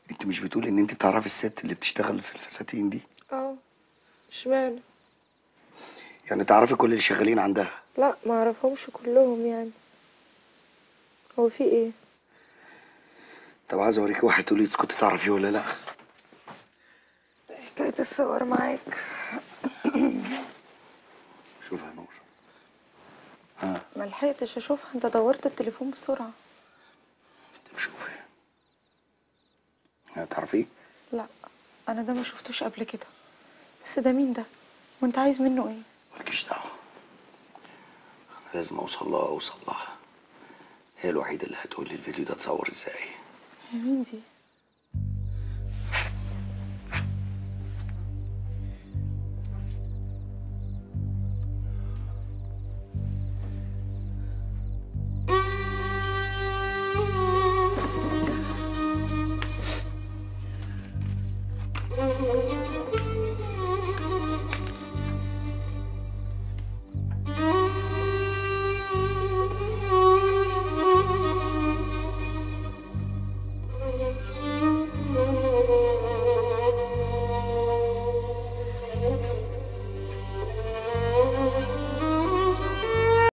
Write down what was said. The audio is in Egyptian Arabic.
انت مش بتقولي ان انت تعرفي الست اللي بتشتغل في الفساتين دي اه اشمعنى يعني تعرفي كل اللي شغالين عندها لا ما اعرفهمش كلهم يعني هو في ايه طب عايز اوريكي واحد تقولي إذا كنت تعرفيه ولا لا حكاية الصور معاك شوفها نور ما لحقتش اشوفها انت دورت التليفون بسرعة طب شوفي ها، تعرفيه لا انا ده ما شفتوش قبل كده بس ده مين ده وانت عايز منه ايه مالكيش دعوه انا لازم اوصل لها اوصل لها هي الوحيده اللي هتقول لي الفيديو ده اتصور ازاي مين دي